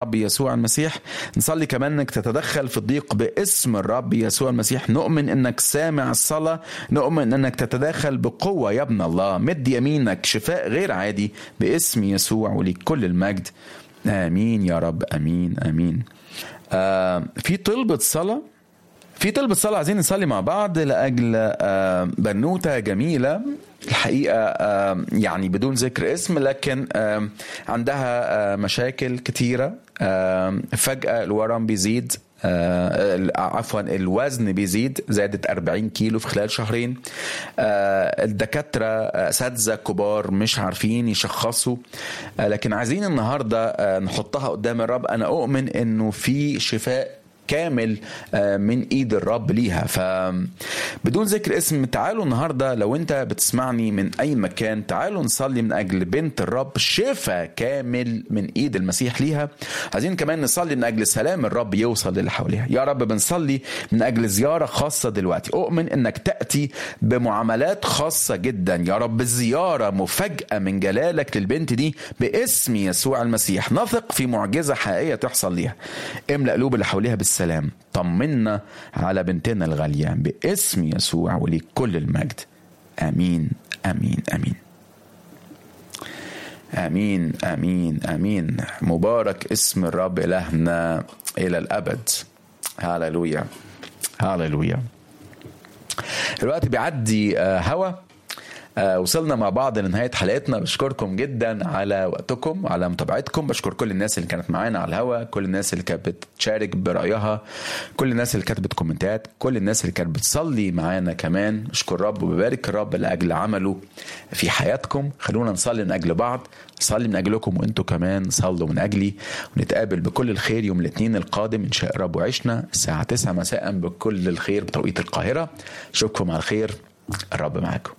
الرب يسوع المسيح نصلي كمان انك تتدخل في الضيق باسم الرب يسوع المسيح نؤمن انك سامع الصلاة نؤمن انك تتداخل بقوة يا ابن الله مد يمينك شفاء غير عادي باسم يسوع وليك كل المجد امين يا رب امين امين آه في طلبة صلاة في طلبة صلاة عايزين نصلي مع بعض لأجل آه بنوتة جميلة الحقيقة آه يعني بدون ذكر اسم لكن آه عندها آه مشاكل كتيرة آه فجأة الورم بيزيد آه عفوا الوزن بيزيد زادت 40 كيلو في خلال شهرين آه الدكاترة أساتذة كبار مش عارفين يشخصوا آه لكن عايزين النهاردة آه نحطها قدام الرب أنا أؤمن إنه في شفاء كامل من ايد الرب ليها فبدون ذكر اسم تعالوا النهارده لو انت بتسمعني من اي مكان تعالوا نصلي من اجل بنت الرب شفاء كامل من ايد المسيح ليها عايزين كمان نصلي من اجل سلام الرب يوصل للي حواليها يا رب بنصلي من اجل زياره خاصه دلوقتي اؤمن انك تاتي بمعاملات خاصه جدا يا رب زياره مفاجاه من جلالك للبنت دي باسم يسوع المسيح نثق في معجزه حقيقيه تحصل ليها املا قلوب اللي حواليها بالسلام السلام طمنا على بنتنا الغالية باسم يسوع وليك كل المجد آمين آمين آمين آمين آمين آمين مبارك اسم الرب إلهنا إلى الأبد هاللويا هاللويا الوقت بيعدي هوا آه وصلنا مع بعض لنهايه حلقتنا بشكركم جدا على وقتكم على متابعتكم بشكر كل الناس اللي كانت معانا على الهوا كل الناس اللي كانت بتشارك برايها كل الناس اللي كتبت كومنتات كل الناس اللي كانت بتصلي معانا كمان بشكر الرب وببارك الرب لاجل عمله في حياتكم خلونا نصلي من اجل بعض صلي من اجلكم وانتم كمان صلوا من اجلي ونتقابل بكل الخير يوم الاثنين القادم ان شاء الرب وعشنا الساعه 9 مساء بكل الخير بتوقيت القاهره اشوفكم على خير الرب معاكم